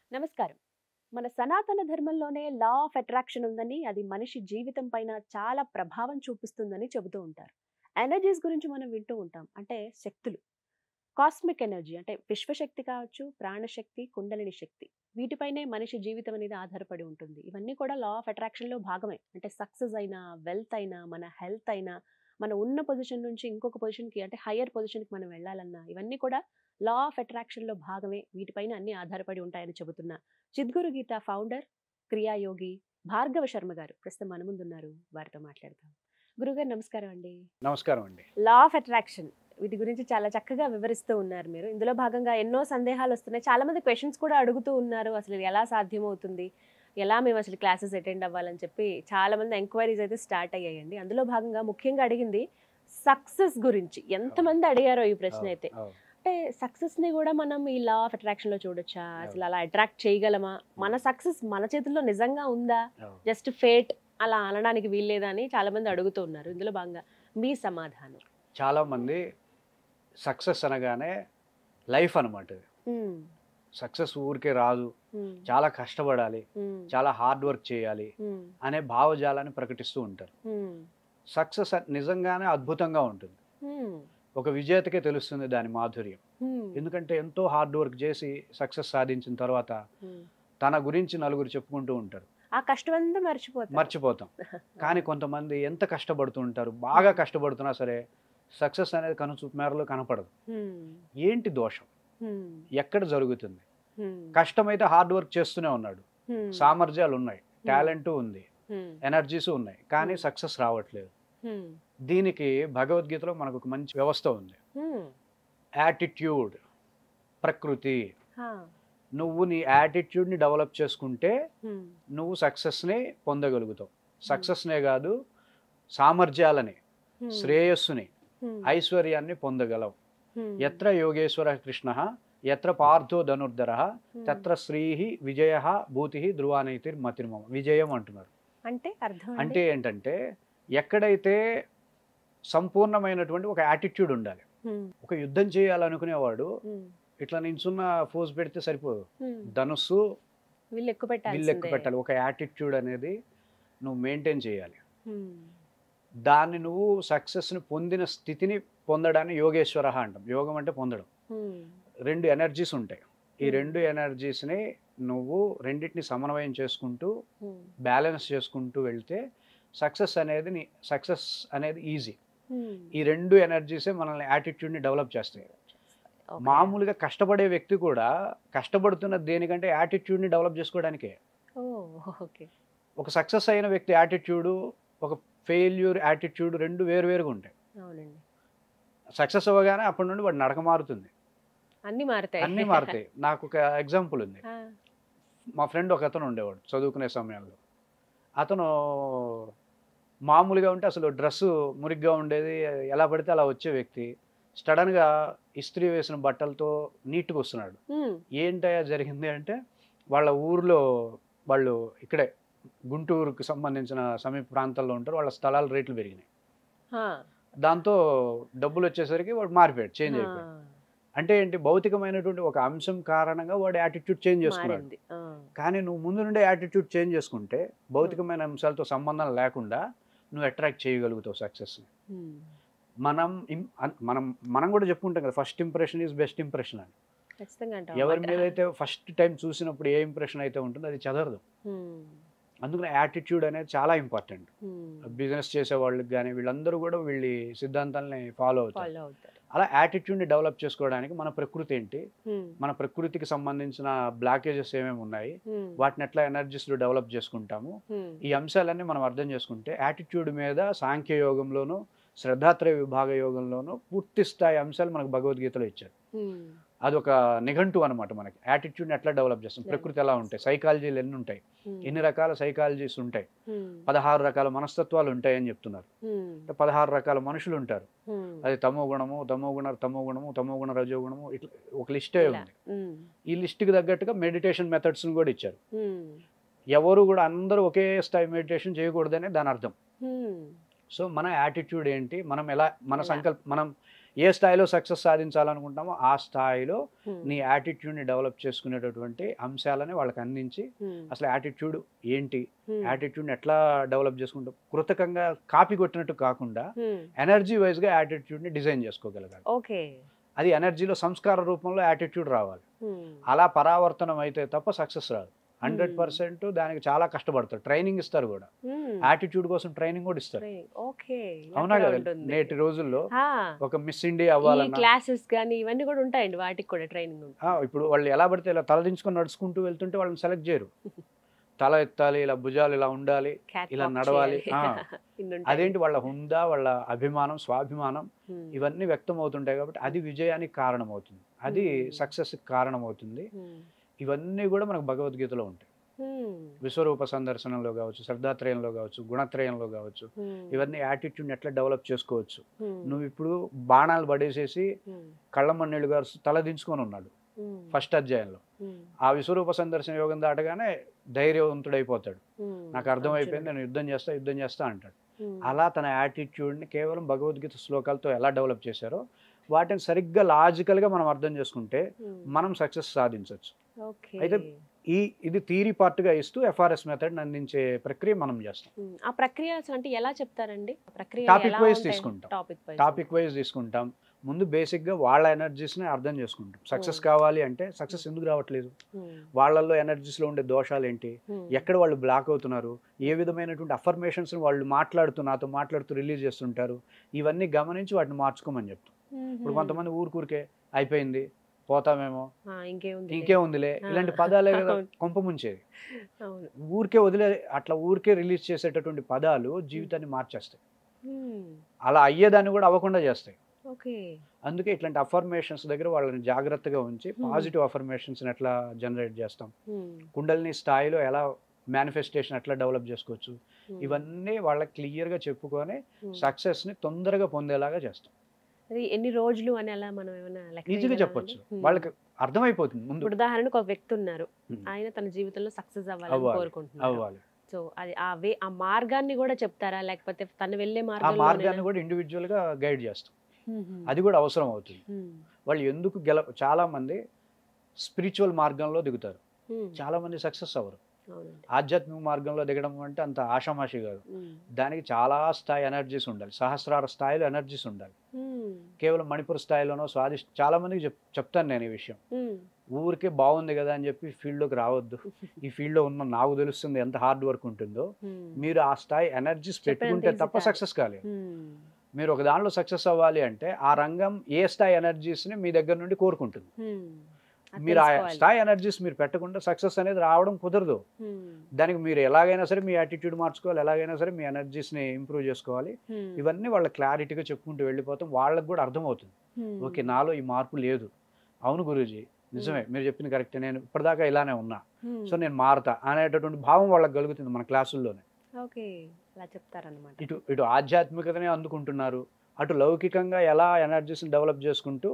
నమస్కారం మన సనాతన ధర్మంలోనే లా ఆఫ్ అట్రాక్షన్ ఉందని అది మనిషి జీవితం పైన చాలా ప్రభావం చూపిస్తుందని చెబుతూ ఉంటారు ఎనర్జీస్ గురించి మనం వింటూ ఉంటాం అంటే శక్తులు కాస్మిక్ ఎనర్జీ అంటే విశ్వశక్తి కావచ్చు ప్రాణశక్తి కుండలిని శక్తి వీటిపైనే మనిషి జీవితం అనేది ఆధారపడి ఉంటుంది ఇవన్నీ కూడా లా ఆఫ్ అట్రాక్షన్లో భాగమే అంటే సక్సెస్ అయినా వెల్త్ అయినా మన హెల్త్ అయినా మన ఉన్న పొజిషన్ నుంచి ఇంకొక పొజిషన్కి అంటే హయ్యర్ పొజిషన్కి మనం వెళ్ళాలన్నా ఇవన్నీ కూడా లా ఆఫ్ అట్రాక్షన్లో భాగమే వీటిపైన అన్ని ఆధారపడి ఉంటాయని చెబుతున్న చిద్గురు గీత ఫౌండర్ క్రియాయోగి భార్గవ శర్మ గారు ప్రస్తుతం మన ముందున్నారు వారితో మాట్లాడతాం గురుగారు నమస్కారం అండి నమస్కారం అండి లా ఆఫ్ అట్రాక్షన్ వీటి గురించి చాలా చక్కగా వివరిస్తూ ఉన్నారు మీరు ఇందులో భాగంగా ఎన్నో సందేహాలు వస్తున్నాయి చాలా మంది క్వశ్చన్స్ కూడా అడుగుతూ ఉన్నారు అసలు ఇది ఎలా సాధ్యమవుతుంది ఎలా మేము అసలు క్లాసెస్ అటెండ్ అవ్వాలని చెప్పి చాలా మంది ఎంక్వైరీస్ అయితే స్టార్ట్ అయ్యాయండి అందులో భాగంగా ముఖ్యంగా అడిగింది సక్సెస్ గురించి ఎంతమంది అడిగారో ఈ ప్రశ్న అవును, అయితే అవును. అంటే సక్సెస్ ని కూడా మనం ఈ లా ఆఫ్ అట్రాక్షన్ లో చూడొచ్చా అసలు అలా అట్రాక్ట్ చేయగలమా మన సక్సెస్ మన చేతుల్లో నిజంగా ఉందా అవును. జస్ట్ ఫేట్ అలా అనడానికి వీల్లేదా అని చాలా మంది అడుగుతూ ఉన్నారు ఇందులో భాగంగా మీ సమాధానం చాలా మంది సక్సెస్ అనగానే లైఫ్ అనమాట ఇది ఉమ్, సక్సెస్ ఊరికే రాదు ఉమ్, చాలా కష్టపడాలి ఉమ్, చాలా హార్డ్ వర్క్ చేయాలి ఉమ్, అనే భావజాలాన్ని ప్రకటిస్తూ ఉంటారు ఉమ్, సక్సెస్ నిజంగానే అద్భుతంగా ఉంటుంది ఉమ్, ఒక విజేతకే తెలుస్తుంది దాని మాధుర్యం ఉమ్, ఎందుకంటే ఎంతో హార్డ్ వర్క్ చేసి సక్సెస్ సాధించిన తర్వాత ఉమ్. తన గురించి నలుగురు చెప్పుకుంటూ ఉంటారు ఆ కష్టం అంతా మర్చిపోతారు మర్చిపోతాం కానీ కొంతమంది ఎంత కష్టపడుతూ ఉంటారు బాగా కష్టపడుతున్నా సరే సక్సెస్ అనేది కనుచూపు మేరలో కనపడదు ఉమ్, ఏంటి దోషం ఉమ్, ఎక్కడ జరుగుతుంది ఉమ్, కష్టమైతే హార్డ్ వర్క్ చేస్తూనే ఉన్నాడు ఉమ్, సామర్థ్యాలు ఉన్నాయి టాలెంట్ ఉంది ఉమ్, ఎనర్జీస్ ఉన్నాయి కానీ Hmm. సక్సెస్ రావట్లేదు ఉమ్, దీనికి భగవద్గీతలో మనకు ఒక మంచి వ్యవస్థ ఉంది ఉమ్, యాటిట్యూడ్ ప్రకృతి హా, నువ్వు నీ యాటిట్యూడ్ని డెవలప్ చేసుకుంటే ఉమ్, నువ్వు సక్సెస్ని పొందగలుగుతావు సక్సెస్నే కాదు సామర్థ్యాలని ఉమ్, శ్రేయస్సుని ఉమ్, ఐశ్వర్యాన్ని పొందగలవు ఉమ్, ఎత్ర యోగేశ్వర కృష్ణ ఎత్ర పార్థో ధనుర్ధర ఉమ్. తత్ర శ్రీ విజయ భూతి ధ్రువానైతిర్ మతిర్మమ విజయం అంటున్నారు అంటే అర్థం అండి? అంటే ఏంటంటే ఎక్కడైతే సంపూర్ణమైనటువంటి ఒక యాటిట్యూడ్ ఉండాలి ఉమ్, ఒక యుద్ధం చేయాలనుకునేవాడు ఉమ్, ఇట్లా నించున్న ఫోర్స్ పెడితే సరిపోదు ఉమ్. ధనుస్సు వీళ్ళు ఎక్కువ వీళ్ళు ఎక్కువ పెట్టాలి పెట్టాలి ఒక యాటిట్యూడ్ అనేది నువ్వు మెయింటైన్ చేయాలి ఉమ్, దాన్ని నువ్వు సక్సెస్ని పొందిన స్థితిని పొందడాన్ని యోగేశ్వర అంటాం యోగం అంటే పొందడం ఉమ్, రెండు ఎనర్జీస్ ఉంటాయి ఈ Hmm. రెండు ఎనర్జీస్ని నువ్వు రెండింటిని సమన్వయం చేసుకుంటూ ఉమ్, బ్యాలెన్స్ చేసుకుంటూ వెళ్తే సక్సెస్ అనేది నీ సక్సెస్ అనేది ఈజీ ఉమ్. ఈ రెండు ఎనర్జీసే మనల్ని యాటిట్యూడ్ని డెవలప్ చేస్తాయి ఓకే. మామూలుగా కష్టపడే వ్యక్తి కూడా కష్టపడుతున్న దేనికంటే యాటిట్యూడ్ని డెవలప్ చేసుకోవడానికే ఓ ఓకే ఒక సక్సెస్ అయిన వ్యక్తి యాటిట్యూడు ఒక ఫెయిల్యూర్ యాటిట్యూడ్ రెండు వేరువేరుగా ఉంటాయి అవునండి సక్సెస్ అవ్వగానే అప్పటి నుండి వాడు నడక మారుతుంది అన్ని మారుతాయి అన్నీ మారుతాయి నాకు ఒక ఎగ్జాంపుల్ ఉంది ఆ, మా ఫ్రెండ్ ఒక అతను ఉండేవాడు చదువుకునే సమయంలో అతను మామూలుగా ఉంటే అసలు డ్రెస్సు మురిగ్గా ఉండేది ఎలా పడితే అలా వచ్చే వ్యక్తి సడన్గా ఇస్త్రీ వేసిన బట్టలతో నీట్గా వస్తున్నాడు ఉమ్, ఏంటయ్యా జరిగింది అంటే వాళ్ళ ఊర్లో వాళ్ళు ఇక్కడే గుంటూరుకు సంబంధించిన సమీప ప్రాంతాల్లో ఉంటారు వాళ్ళ స్థలాల రేట్లు పెరిగినాయి ఆ, దాంతో డబ్బులు వచ్చేసరికి వాడు మారిపోయాడు చేంజ్ ఆ, అయిపోయాడు అంటే ఏంటి భౌతికమైనటువంటి ఒక అంశం కారణంగా వాడు యాటిట్యూడ్ చేంజ్ చేసుకున్నాడు మారింది ఆ, కానీ నువ్వు ముందు నుండే యాటిట్యూడ్ చేంజ్ చేసుకుంటే భౌతికమైన అంశాలతో సంబంధం లేకుండా నువ్వు అట్రాక్ట్ చేయగలుగుతావు సక్సెస్ని ఉమ్, మనం ఇం- అన్- మనం మనం కూడా చెప్పుకుంటాం కదా first impression is best impression అని ఖచ్చితంగా అంటాం ఎవరి అన్నమాట. మీద అయితే ఫస్ట్ టైం చూసినప్పుడు ఏ ఇంప్రెషన్ అయితే ఉంటుందో అది చదరదు ఉమ్, అందుకని యాటిట్యూడ్ అనేది చాలా ఇంపార్టెంట్ ఉమ్, బిజినెస్ చేసే వాళ్ళకి కానీ వీళ్ళందరూ కూడా వీళ్ళ సిద్ధాంతాలని ఫాలో అవుతారు ఫాలో అవుతారు అలా యాటిట్యూడ్ని డెవలప్ చేసుకోవడానికి మన ప్రకృతి ఏంటి ఉమ్, మన ప్రకృతికి సంబంధించిన బ్లాకేజెస్ ఏమేమి ఉన్నాయి ఉమ్, వాటిని ఎట్లా ఎనర్జీస్లో డెవలప్ చేసుకుంటాము ఉమ్, ఈ అంశాలన్నీ మనం అర్థం చేసుకుంటే యాటిట్యూడ్ మీద సాంఖ్య యోగంలోను శ్రద్ధాత్రయ విభాగ యోగంలోను పూర్తి స్థాయి అంశాలు మనకు భగవద్గీతలో ఇచ్చారు ఉమ్, అదొక నిఘంటు అనమాట మనకి యాటిట్యూడ్ని ఎట్లా డెవలప్ చేస్తాం ప్రకృతి ఎలా ఉంటాయి సైకాలజీలు ఎన్ని ఉంటాయి ఉమ్, ఎన్ని రకాల సైకాలజీస్ ఉంటాయి ఉమ్, పదహారు రకాల మనస్తత్వాలు ఉంటాయని చెప్తున్నారు ఉమ్, అంటే పదహారు రకాల మనుషులు ఉంటారు ఉమ్, అది తమో గుణము తమో గుణ తమో గుణము తమో గుణ రజో గుణము ఇట్లా ఒక లిస్టే ఇలా, ఉంది ఉమ్, ఈ లిస్ట్కి తగ్గట్టుగా మెడిటేషన్ మెథడ్స్ని కూడా ఇచ్చారు ఉమ్, ఎవరు కూడా అందరూ ఒకే స్థాయి మెడిటేషన్ చేయకూడదనే దాని అర్థం ఉమ్, సో మన యాటిట్యూడ్ ఏంటి మనం ఎలా మన ఎలా? సంకల్ప మనం ఏ స్థాయిలో సక్సెస్ సాధించాలనుకుంటామో ఆ స్థాయిలో Hmm. నీ యాటిట్యూడ్ని డెవలప్ చేసుకునేటటువంటి అంశాలని వాళ్ళకి అందించి Hmm. అసలు యాటిట్యూడ్ ఏంటి Hmm. యాటిట్యూడ్ని ఎట్లా డెవలప్ చేసుకుంటాం కృతకంగా కాపీ కొట్టినట్టు కాకుండా Hmm. ఎనర్జీ వైజ్గా యాటిట్యూడ్ని డిజైన్ చేసుకోగలగాలి ఓకే అది ఎనర్జీలో సంస్కార రూపంలో యాటిట్యూడ్ రావాలి Hmm. అలా పరావర్తనం అయితే తప్ప సక్సెస్ రాదు హండ్రెడ్ Hmm. పర్సెంట్ దానికి చాలా కష్టపడతారు ట్రైనింగ్ ఇస్తారు కూడా Hmm. యాటిట్యూడ్ కోసం ట్రైనింగ్ కూడా ఇస్తారు Training. ఓకే ఇలా అవునా కూడా కదా ఉంటుంది. నేటి రోజుల్లో ఆ, ఒక మిస్ ఇండియా ఈ అవ్వాలన్నా క్లాసెస్ కానీ ఇవన్నీ కూడా ఉంటాయండి వాటికి కూడా ట్రైనింగ్ ఆ, ఇప్పుడు వాళ్ళు ఎలా పడితే ఇలా తలదించుకొని నడుచుకుంటూ వెళ్తుంటే వాళ్ళని సెలెక్ట్ చేయరు తల ఎత్తాలి ఇలా భుజాలు ఇలా ఉండాలి ఇలా నడవాలి. ఆ. అదేంటి వాళ్ళ హుందా వాళ్ళ అభిమానం స్వాభిమానం ఇవన్నీ వ్యక్తం అవుతుంటాయి కాబట్టి అది విజయానికి కారణమవుతుంది అది Hmm. సక్సెస్కి కారణమవుతుంది ఇవన్నీ కూడా మనకు భగవద్గీతలో ఉంటాయి విశ్వరూప సందర్శనంలో కావచ్చు శ్రద్ధాత్రయంలో కావచ్చు గుణత్రయంలో కావచ్చు ఇవన్నీ యాటిట్యూడ్ని ఎట్లా డెవలప్ చేసుకోవచ్చు నువ్వు ఇప్పుడు బాణాలు పడేసేసి కళ్ళమన్నీళ్ళు గారు తల దించుకొని ఉన్నాడు ఫస్ట్ అధ్యాయంలో ఆ విశ్వరూప సందర్శన యోగం దాటగానే ధైర్యవంతుడైపోతాడు నాకు అర్థమైపోయింది నేను యుద్ధం చేస్తా యుద్ధం చేస్తా అంటాడు అలా తన యాటిట్యూడ్ని కేవలం భగవద్గీత శ్లోకాలతో ఎలా డెవలప్ చేశారో వాటిని సరిగ్గా లాజికల్గా మనం అర్థం చేసుకుంటే మనం సక్సెస్ సాధించవచ్చు ఓకే అయితే ఈ ఇది థీరీ పార్ట్గా ఇస్తూ ఎఫ్ఆర్ఎస్ మెథడ్ అందించే ప్రక్రియ మనం చేస్తాం ఆ ప్రక్రియ అసలు అంటే ఎలా చెప్తారండి ఆ ప్రక్రియ Topic ఎలా wise ఉంటాయి? తీసుకుంటాం. టాపిక్ వైజ్ టాపిక్ వైజ్ తీసుకుంటాం ముందు బేసిక్గా వాళ్ళ ఎనర్జీస్ని అర్థం చేసుకుంటాం సక్సెస్ Hmm. కావాలి అంటే సక్సెస్ ఎందుకు రావట్లేదు వాళ్ళల్లో ఎనర్జీస్లో ఉండే దోషాలు ఏంటి ఎక్కడ వాళ్ళు బ్లాక్ అవుతున్నారు ఏ విధమైనటువంటి అఫర్మేషన్స్ వాళ్ళు మాట్లాడుతూ నాతో మాట్లాడుతూ రిలీజ్ చేస్తుంటారు ఇవన్నీ గమనించి వాటిని మార్చుకోమని చెప్తాం ఇప్పుడు కొంతమంది ఊరికూరికే అయిపోయింది పోతామేమో ఇంకేముంది ఇంకే ఉందిలే ఆ. ఇలాంటి పదాలే కదా అవును. కొంప ముంచేది అవును ఊరికే వదిలే అట్లా ఊరికే రిలీజ్ చేసేటటువంటి పదాలు జీవితాన్ని మార్చేస్తాయి అలా అయ్యేదాన్ని కూడా అవ్వకుండా చేస్తాయి ఓకే అందుకే ఇట్లాంటి అఫర్మేషన్స్ దగ్గర వాళ్ళని జాగ్రత్తగా ఉంచి Hmm. పాజిటివ్ అఫర్మేషన్స్ని ఎట్లా జనరేట్ చేస్తాం కుండలిని స్థాయిలో ఎలా మేనిఫెస్టేషన్ ఎట్లా డెవలప్ చేసుకోవచ్చు ఇవన్నీ వాళ్ళకి క్లియర్గా చెప్పుకొని సక్సెస్ని తొందరగా పొందేలాగా చేస్తాం అది ఎన్ని రోజులు అని అలా మనం ఏమైనా లెక్క ఈజీగా వేయగలమా చెప్పొచ్చు అండి? Hmm. వాళ్ళకి అర్థమైపోతుంది ముందు ఇప్పుడు ఉదాహరణకు ఒక వ్యక్తి ఉన్నారు Hmm. ఆయన తన జీవితంలో సక్సెస్ అవ్వాలని అవ్వాలి. కోరుకుంటున్నారు అవ్వాలి సో అది ఆ వే ఆ మార్గాన్ని కూడా చెప్తారా లేకపోతే తను వెళ్ళే ఆ మార్గంలో మార్గాన్ని కూడా ఇండివిజువల్గా గైడ్ చేస్తాం అది కూడా అవసరం అవుతుంది వాళ్ళు ఎందుకు గెల చాలా మంది స్పిరిచువల్ మార్గంలో దిగుతారు చాలా మంది సక్సెస్ అవ్వరు అవునండి ఆధ్యాత్మిక మార్గంలో దిగడం అంటే అంత ఆషామాషి కాదు Hmm. దానికి చాలా స్థాయి ఎనర్జీస్ ఉండాలి సహస్రార స్థాయిలో ఎనర్జీస్ ఉండాలి Hmm. కేవలం మణిపూర్ స్థాయిలోనో స్వాదిష్ చాలా మందికి చెప్ చెప్తాను నేను ఈ విషయం Hmm. ఊరికే బాగుంది కదా అని చెప్పి ఫీల్డ్లోకి రావద్దు ఈ ఫీల్డ్లో ఉన్న నాకు తెలుస్తుంది ఎంత హార్డ్ వర్క్ ఉంటుందో Hmm. మీరు ఆ స్థాయి ఎనర్జీస్ చెప్పినంత పెట్టుకుంటే easy తప్ప కాదు. సక్సెస్ కాలేదు Hmm. మీరు ఒక దానిలో సక్సెస్ అవ్వాలి అంటే ఆ రంగం ఏ స్థాయి ఎనర్జీస్ని మీ దగ్గర నుండి కోరుకుంటుంది Hmm. అది మీరు ఆ తెలుసుకోవాలి. స్థాయి ఎనర్జీస్ మీరు పెట్టకుండా సక్సెస్ అనేది రావడం కుదరదు Hmm. దానికి మీరు ఎలాగైనా సరే మీ యాటిట్యూడ్ మార్చుకోవాలి ఎలాగైనా సరే మీ ఎనర్జీస్ని ఇంప్రూవ్ చేసుకోవాలి Hmm. ఇవన్నీ వాళ్ళ క్లారిటీగా చెప్పుకుంటూ వెళ్ళిపోతాం వాళ్ళకి కూడా అర్థమవుతుంది Hmm. ఓకే నాలో ఈ మార్పు లేదు అవును గురూజీ నిజమే మీరు చెప్పింది కరెక్ట్ నేను ఇప్పటిదాకా ఇలానే ఉన్నా Hmm. సో నేను మారతా అనేటటువంటి భావం వాళ్ళకి కలుగుతుంది మన క్లాసుల్లోనే ఓకే అలా చెప్తారనమాట ఇటు ఇటు ఆధ్యాత్మికతనే అందుకుంటున్నారు అటు లౌకికంగా ఎలా ఎనర్జీస్ని డెవలప్ చేసుకుంటూ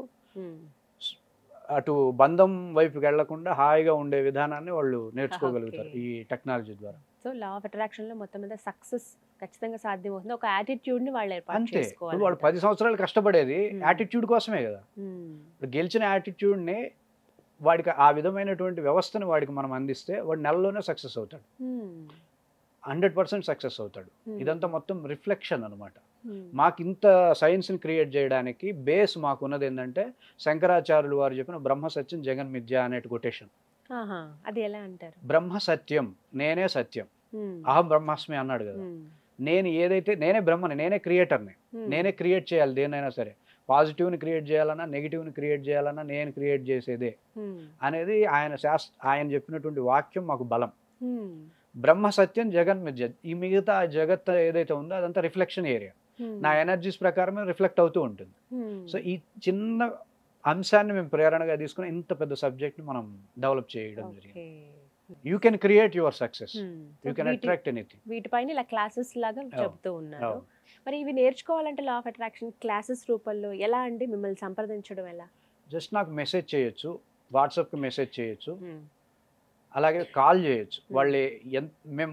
అటు బంధం వైపుకి వెళ్లకుండా హాయిగా ఉండే విధానాన్ని వాళ్ళు నేర్చుకోగలుగుతారు Okay. ఈ టెక్నాలజీ ద్వారా సో లా ఆఫ్ అట్రాక్షన్ లో మొత్తం మీద సక్సెస్ ఖచ్చితంగా సాధ్యమవుతుంది ఒక యాటిట్యూడ్ ని వాళ్ళు ఏర్పాటు అంతే చేసుకోవాలి ఇప్పుడు వాడు పది సంవత్సరాలు కష్టపడేది Hmm. యాటిట్యూడ్ కోసమే కదా Hmm. ఇప్పుడు గెలిచిన యాటిట్యూడ్ని వాడికి ఆ విధమైనటువంటి వ్యవస్థను వాడికి మనం అందిస్తే వాడు నెలలోనే సక్సెస్ అవుతాడు Hmm. హండ్రెడ్ పర్సెంట్ సక్సెస్ అవుతాడు Hmm. ఇదంతా మొత్తం రిఫ్లెక్షన్ అనమాట Hmm. మాకు ఇంత సైన్స్ని క్రియేట్ చేయడానికి బేస్ మాకు ఉన్నది ఏంటంటే శంకరాచార్యులు వారు చెప్పిన బ్రహ్మ సత్యం జగన్ మిథ్య అనే కొటేషన్ ఆహా, అది ఎలా అంటారు బ్రహ్మ సత్యం నేనే సత్యం Hmm. అహం బ్రహ్మాస్మి అన్నాడు కదా Hmm. నేను ఏదైతే నేనే బ్రహ్మని నేనే క్రియేటర్ని Hmm. నేనే క్రియేట్ చేయాలి దేనైనా సరే పాజిటివ్ని క్రియేట్ చేయాలన్నా నెగిటివ్ని క్రియేట్ చేయాలన్నా నేను క్రియేట్ చేసేదే Hmm. అనేది ఆయన శాస్త్ర ఆయన చెప్పినటువంటి వాక్యం మాకు బలం Hmm. బ్రహ్మ సత్యం జగన్ మిథ్య ఈ మిగతా జగత్ ఏదైతే ఉందో అదంతా రిఫ్లెక్షన్ ఏరియా Hmm. నా ఎనర్జీస్ ప్రకారమే రిఫ్లెక్ట్ అవుతూ ఉంటుంది Hmm. సో ఈ చిన్న అంశాన్ని మేము ప్రేరణగా తీసుకుని ఇంత పెద్ద సబ్జెక్ట్ని మనం డెవలప్ చేయడం జరిగింది Okay. You can create your success Hmm. You So can వీటి- అట్రాక్ట్ ఎనీథింగ్ వీటిపైన ఇలా క్లాసెస్ లాగా చెప్తూ ఉన్నారు మరి ఇవి నేర్చుకోవాలంటే లా ఆఫ్ అట్రాక్షన్ క్లాసెస్ రూపంలో ఎలా అండి మిమ్మల్ని సంప్రదించడం ఎలా జస్ట్ నాకు మెసేజ్ చేయొచ్చు వాట్సాప్కి మెసేజ్ చేయొచ్చు అలాగే కాల్ చేయొచ్చు Hmm. వాళ్ళు ఎంత మేము వాళ్ళ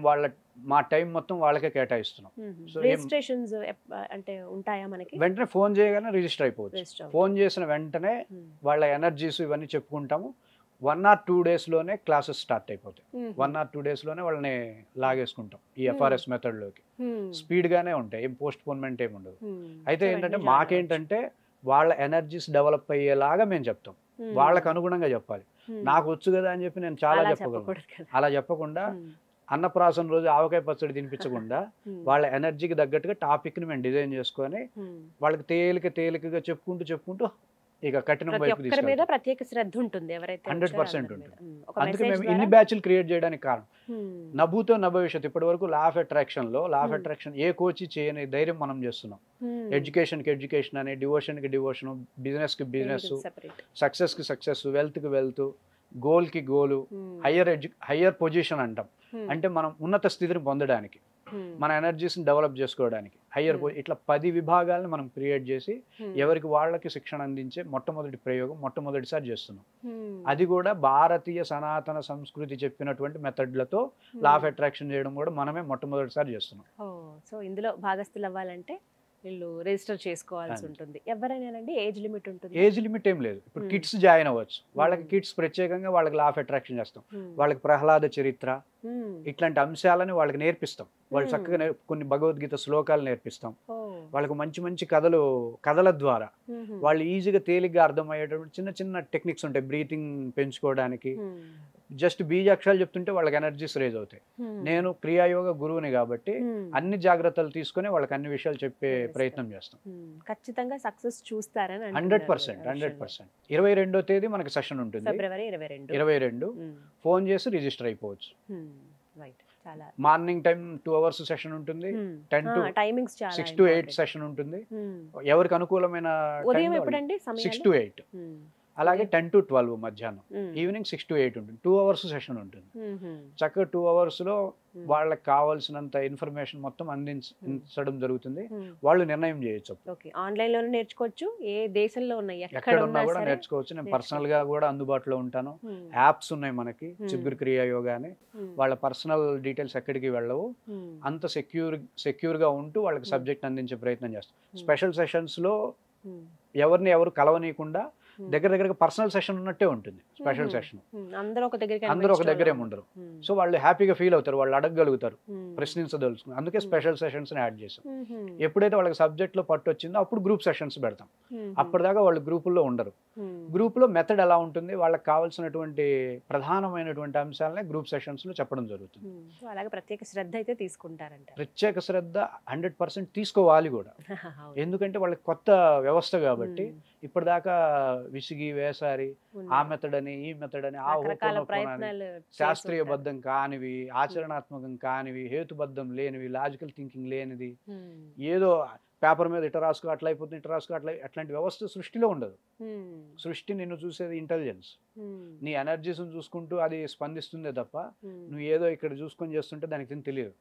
మా టైం మొత్తం వాళ్ళకే కేటాయిస్తున్నాం So, ఏం- రిజిస్ట్రేషన్స్ అంటే ఉంటాయా మనకి వెంటనే ఫోన్ చేయగానే రిజిస్టర్ అయిపోవచ్చు Register అవుతుంది. ఫోన్ చేసిన వెంటనే ఉమ్. వాళ్ళ ఎనర్జీస్ ఇవన్నీ చెప్పుకుంటాము వన్ ఆర్ టూ డేస్లోనే క్లాసెస్ స్టార్ట్ అయిపోతాయి ఉమ్. వన్ ఆర్ టూ డేస్లోనే వాళ్ళని లాగేసుకుంటాం ఈ Hmm. ఎఫ్ఆర్ఎస్ మెథడ్లోకి ఉమ్. స్పీడ్గానే ఉంటాయి ఏం పోస్ట్ పోన్మెంట్ ఏమి ఉండదు ఉమ్. అయితే So, ఏంటంటే వెంటనే join మాకేంటంటే వాళ్ళ ఎనర్జీస్ డెవలప్ అయ్యేలాగా మేము చెప్తాం అవ్వచ్చు. ఉమ్. వాళ్ళకు అనుగుణంగా చెప్పాలి ఉమ్. నాకు వచ్చు కదా అని చెప్పి నేను చాలా అలా చెప్పగలను చెప్పకూడదు కదా అలా చెప్పకుండా ఉమ్. అన్నప్రాసన రోజు ఆవకాయ పచ్చడి తినిపించకుండా ఉమ్. వాళ్ళ ఎనర్జీకి తగ్గట్టుగా టాపిక్ని మేము డిజైన్ చేసుకొని ఉమ్. వాళ్ళకి తేలిక తేలికగా చెప్పుకుంటూ చెప్పుకుంటూ ఇక కఠినం ప్రతి వైపు ఒక్కరి మీద తీసుకెళ్తాం ప్రత్యేక శ్రద్ధ ఉంటుంది ఎవరైతే 100% వచ్చారో అందరి ఉంటుంది. మీద. ఉమ్. ఒక అందుకే message మేము ఇన్ని ద్వారా- బ్యాచ్లు క్రియేట్ చేయడానికి కారణం ఉమ్. నభూతో నభవిష్యత్ ఇప్పటి వరకు లా ఆఫ్ అట్రాక్షన్ లో లా ఆఫ్ Hmm. అట్రాక్షన్ ఏ కోచ్ చేయని ధైర్యం మనం చేస్తున్నాం ఉమ్. ఎడ్యుకేషన్ కి ఎడ్యుకేషన్ అని డివోషన్ కి డివోషన్ బిజినెస్ కి బిజినెస్ దీనికి separate. సక్సెస్ కి సక్సెస్ వెల్త్ కి వెల్త్ గోల్ కి గోలు ఉమ్. హయ్యర్ ఎడ్యు హయ్యర్ పొజిషన్ అంటాం ఉమ్. అంటే మనం ఉన్నత స్థితిని పొందడానికి ఉమ్. మన ఎనర్జీస్ని డెవలప్ చేసుకోవడానికి హయ్యర్ Hmm. ఇట్లా పది విభాగాలను మనం క్రియేట్ చేసి ఉమ్. ఎవరికి వాళ్ళకి శిక్షణ అందించే మొట్టమొదటి ప్రయోగం మొట్టమొదటిసారి చేస్తున్నాం ఉమ్. అది కూడా భారతీయ సనాతన సంస్కృతి చెప్పినటువంటి మెథడ్లతో లా ఆఫ్ అట్రాక్షన్ చేయడం కూడా మనమే మొట్టమొదటిసారి చేస్తున్నాం ఓ సో ఇందులో భాగస్థులు అవ్వాలంటే వీళ్ళు రిజిస్టర్ చేసుకోవాల్సి అంతే. ఉంటుంది ఎవరైనానండి ఏజ్ లిమిట్ ఉంటుంది ఏజ్ లిమిట్ ఏం లేదు ఇప్పుడు Hmm. కిడ్స్ జాయిన్ అవ్వచ్చు వాళ్ళకి Hmm. కిడ్స్ ప్రత్యేకంగా వాళ్ళకి లా ఆఫ్ అట్రాక్షన్ చేస్తాం ఉమ్. వాళ్ళకి ప్రహ్లాద చరిత్ర ఉమ్. ఇట్లాంటి అంశాలని వాళ్ళకి నేర్పిస్తాం వాళ్ళు Hmm. చక్కగా నేర్- కొన్ని భగవద్గీత శ్లోకాలు నేర్పిస్తాం ఓ. వాళ్ళకి మంచి మంచి కథలు కథల ద్వారా ఉమ్. వాళ్ళు ఈజీగా తేలిగ్గా అర్థమయ్యేటటువంటి చిన్న చిన్న టెక్నిక్స్ ఉంటాయి బ్రీతింగ్ పెంచుకోవడానికి ఉమ్. జస్ట్ బీజాక్షరాలు చెప్తుంటే వాళ్ళకి ఎనర్జీస్ రేజ్ అవుతాయి ఉమ్. నేను క్రియాయోగ గురువుని కాబట్టి ఉమ్. అన్ని జాగ్రత్తలు తీసుకొని వాళ్ళకి అన్ని విషయాలు చెప్పే చేస్తారు. ప్రయత్నం చేస్తాం ఉమ్. ఖచ్చితంగా సక్సెస్ చూస్తారని హండ్రెడ్ అంటున్నారు పర్సెంట్ ఆ హండ్రెడ్ విషయంలో. పర్సెంట్ ఇరవై రెండో తేదీ మనకి సెషన్ ఉంటుంది ఫిబ్రవరి ఇరవై రెండు ఇరవై రెండు ఉమ్. ఫోన్ చేసి రిజిస్టర్ అయిపోవచ్చు ఉమ్. రైట్ చాలా morning time two hours session ఉంటుంది ఉమ్. టెన్ ఆ, టు టైమింగ్స్ చాలా six to eight important. Session ఉంటుంది ఉమ్. ఎవరికి అనుకూలమైన ఉదయం ఎప్పుడండి సిక్స్ సమయం టు ఎయిట్ అలాగే టెన్ టు ట్వెల్వ్ మధ్యాహ్నం ఈవినింగ్ సిక్స్ టు ఎయిట్ ఉంటుంది టూ అవర్స్ సెషన్ ఉంటుంది చక్కగా టూ అవర్స్లో వాళ్ళకి కావాల్సినంత ఇన్ఫర్మేషన్ మొత్తం అందించడం జరుగుతుంది వాళ్ళు నిర్ణయం చేయొచ్చు అప్పుడు. ఓకే ఆన్లైన్ లోనే నేర్చుకోవచ్చు ఏ దేశంలో ఉన్నాయి ఎక్కడ ఎక్కడ ఉన్నా ఉన్నా కూడా సరే నేర్చుకోవచ్చు నేను నేర్చుకోవచ్చు. పర్సనల్ గా కూడా అందుబాటులో ఉంటాను ఉమ్. యాప్స్ ఉన్నాయి మనకి Hmm. చిగురు క్రియా యోగా అని ఉమ్. వాళ్ళ పర్సనల్ డీటెయిల్స్ ఎక్కడికి వెళ్ళవు ఉమ్. అంత సెక్యూర్ సెక్యూర్ గా ఉంటూ వాళ్ళకి Hmm. సబ్జెక్ట్ అందించే ప్రయత్నం చేస్తాం ఉమ్. స్పెషల్ సెషన్స్ లో ఉమ్. ఎవరిని ఎవరు కలవనీయకుండా ఉమ్. దగ్గర దగ్గరగా పర్సనల్ సెషన్ ఉన్నట్టే ఉంటుంది స్పెషల్ Hmm. సెషన్ ఉమ్. అందరూ ఒక దగ్గరికి అందరూ ఒక దగ్గర ఏమి ఉండరు సో వాళ్ళు హ్యాపీగా ఫీల్ అవుతారు వాళ్ళు అడగగలుగుతారు ప్రశ్నించదలుచుకున్నారు అందుకే Hmm. స్పెషల్ సెషన్స్ యాడ్ చేసాం ఎప్పుడైతే వాళ్ళకి సబ్జెక్ట్ లో పట్టు వచ్చిందో అప్పుడు గ్రూప్ సెషన్స్ పెడతాం అప్పటిదాకా వాళ్ళు గ్రూపుల్లో ఉండరు గ్రూప్ లో మెథడ్ ఎలా ఉంటుంది వాళ్ళకి కావాల్సినటువంటి ప్రధానమైనటువంటి అంశాలనే గ్రూప్ సెషన్స్ లో చెప్పడం జరుగుతుంది అలాగే ప్రత్యేక శ్రద్ధ అయితే తీసుకుంటారంట ప్రత్యేక శ్రద్ధ హండ్రెడ్ పర్సెంట్ తీసుకోవాలి కూడా అవును. ఎందుకంటే వాళ్ళకి కొత్త వ్యవస్థ కాబట్టి ఉమ్. ఇప్పటిదాకా విసిగి వేసారి ఉన్నాయి. ఆ మెథడ్ అని ఈ మెథడ్ అని ఆ రకరకాల హోపోనోపోనో అని ప్రయత్నాలు శాస్త్రీయబద్ధం కానివి ఆచరణాత్మకం కానివి హేతుబద్ధం లేనివి లాజికల్ థింకింగ్ లేనిది ఏదో పేపర్ మీద ఇట రాసుకో అట్లా అయిపోతుంది ఇట రాసుకో అట్లా అట్లాంటి వ్యవస్థ సృష్టిలో ఉండదు సృష్టి నిన్ను చూసేది ఇంటెలిజెన్స్ నీ ఎనర్జీస్ని చూసుకుంటూ అది స్పందిస్తుందే తప్ప నువ్వు ఏదో ఇక్కడ చూసుకొని చేస్తుంటే దానికి ఏం తెలియదు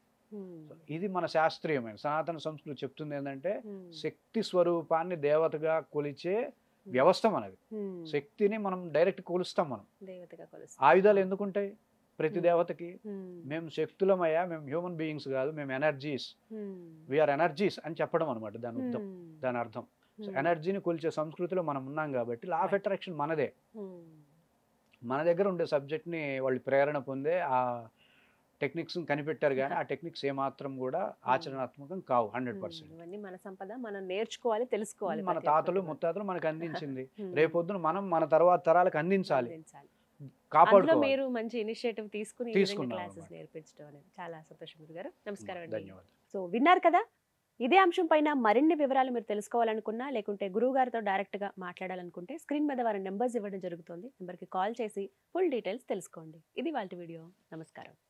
ఇది మన శాస్త్రీయమైన సనాతన సంస్కృతి చెప్తుంది ఏంటంటే శక్తి స్వరూపాన్ని దేవతగా కొలిచే వ్యవస్థ మనది శక్తిని మనం డైరెక్ట్ కొలుస్తాం మనం దేవతగా కొలుస్తారు. ఆయుధాలు ఎందుకుంటాయి ప్రతి Hmm. దేవతకి ఉమ్. మేము శక్తులమయ్యా మేము హ్యూమన్ బీయింగ్స్ కాదు మేము ఎనర్జీస్ ఉమ్. వీఆర్ ఎనర్జీస్ అని చెప్పడం అనమాట దాని అర్థం ఉమ్. దాని అర్థం ఉమ్. ఎనర్జీని కొలిచే సంస్కృతిలో మనం ఉన్నాం కాబట్టి లా ఆఫ్ Right. అట్రాక్షన్ మనదే ఉమ్. మన దగ్గర ఉండే సబ్జెక్ట్ని వాళ్ళు ప్రేరణ పొందే ఆ టెక్నిక్స్ కనిపెట్టారు కానీ ఆ టెక్నిక్స్ ఏమాత్రం కూడా ఆచరణాత్మకం కావు హండ్రెడ్ ఉమ్. పర్సెంట్ ఇవన్నీ మన సంపద మనం నేర్చుకోవాలి తెలుసుకోవాలి మన ప్రతి తాతలు ఒక్కరు. ముత్తాతలు మనకు అందించింది ఉమ్. రేపొద్దున మనం మన తర్వాత తరాలకు అందించాలి అందించాలి. అందులో కాపాడుకోవాలి మీరు మంచి ఇనిషియేటివ్ తీసుకుని ఈ విధంగా తీసుకున్నాం క్లాసెస్ అన్నమాట. నేర్పించడం అనేది చాలా సంతోషం గురు గారు నమస్కారం అండి ధన్యవాదాలు సో విన్నారు కదా ఇదే అంశం పైన మరిన్ని వివరాలు మీరు తెలుసుకోవాలనుకున్నా లేకుంటే గురువు గారితో డైరెక్ట్గా మాట్లాడాలనుకుంటే స్క్రీన్ మీద వారి నెంబర్స్ ఇవ్వడం జరుగుతుంది నెంబర్కి కాల్ చేసి ఫుల్ డీటెయిల్స్ తెలుసుకోండి ఇది వాళ్ళ వీడియో నమస్కారం